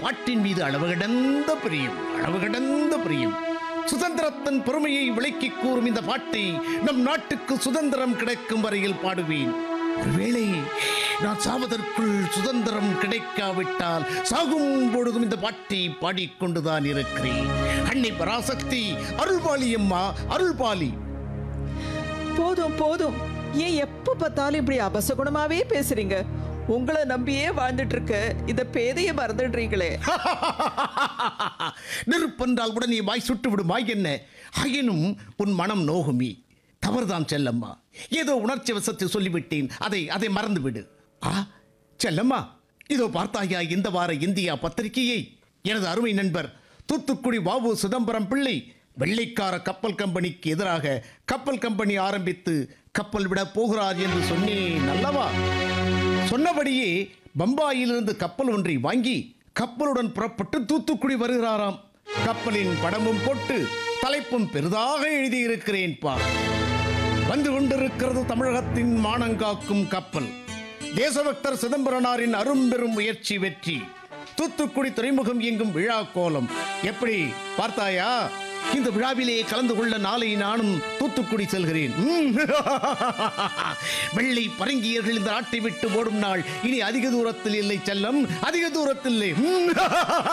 பாட்டின் மீது அளவு கடந்த பிரியம் அளவு கடந்த பிரியம் சுதந்திரத்தின் பெருமையை விளக்கிக் கூறும் இந்த பாட்டை நம் நாட்டுக்கு சுதந்திரம் கிடைக்கும் வரையில் பாடுவேன் ஒருவேளை நான் சாவதற்குள் சுதந்திரம் கிடைக்காவிட்டால் சாகும் பொழுதும் இந்த பாட்டை பாடிக்கொண்டுதான் இருக்கிறேன் அன்னை பராசக்தி அருள்பாலி அம்மா அருள்பாலி போதும் போதும் ஏன் எப்ப பார்த்தாலும் இப்படி அபசகுணமாவே பேசுறீங்க உங்களை நம்பியே வாழ்ந்துட்டு இருக்க இந்த பேதைய மறந்துடுறீங்களே நெருப்பென்றால் உடனே வாய் சுட்டு விடுமாய் என்ன ஆயினும் உன் மனம் நோகுமி தவறுதான் செல்லம்மா ஏதோ உணர்ச்சி வசத்தை சொல்லிவிட்டேன் அதை அதை மறந்து விடு ஆ செல்லம்மா இதோ பார்த்தாயா இந்த வார இந்தியா பத்திரிகையை எனது அருமை நண்பர் தூத்துக்குடி வாவு சிதம்பரம் பிள்ளை வெள்ளைக்கார கப்பல் கம்பெனிக்கு எதிராக கப்பல் கம்பெனி ஆரம்பித்து கப்பல் விட போகிறார் என்று சொன்னேன் அல்லவா சொன்னபடியே பம்பாயிலிருந்து கப்பல் ஒன்றை வாங்கி கப்பலுடன் புறப்பட்டு தூத்துக்குடி வருகிறாராம் கப்பலின் படமும் போட்டு தலைப்பும் பெரிதாக எழுதியிருக்கிறேன் பா வந்து கொண்டிருக்கிறது தமிழகத்தின் மானங்காக்கும் கப்பல் தேசபக்தர் சிதம்பரனாரின் அரும்பெரும் முயற்சி வெற்றி தூத்துக்குடி துறைமுகம் எங்கும் விழா கோலம் எப்படி பார்த்தாயா இந்த விழாவிலே கலந்து கொள்ள நாளை நானும் தூத்துக்குடி செல்கிறேன் ம். வெள்ளை பரங்கியர்கள் இந்த நாட்டை விட்டு ஓடும் நாள் இனி அதிக தூரத்தில் இல்லை செல்லம் அதிக தூரத்தில் இல்லை ம்.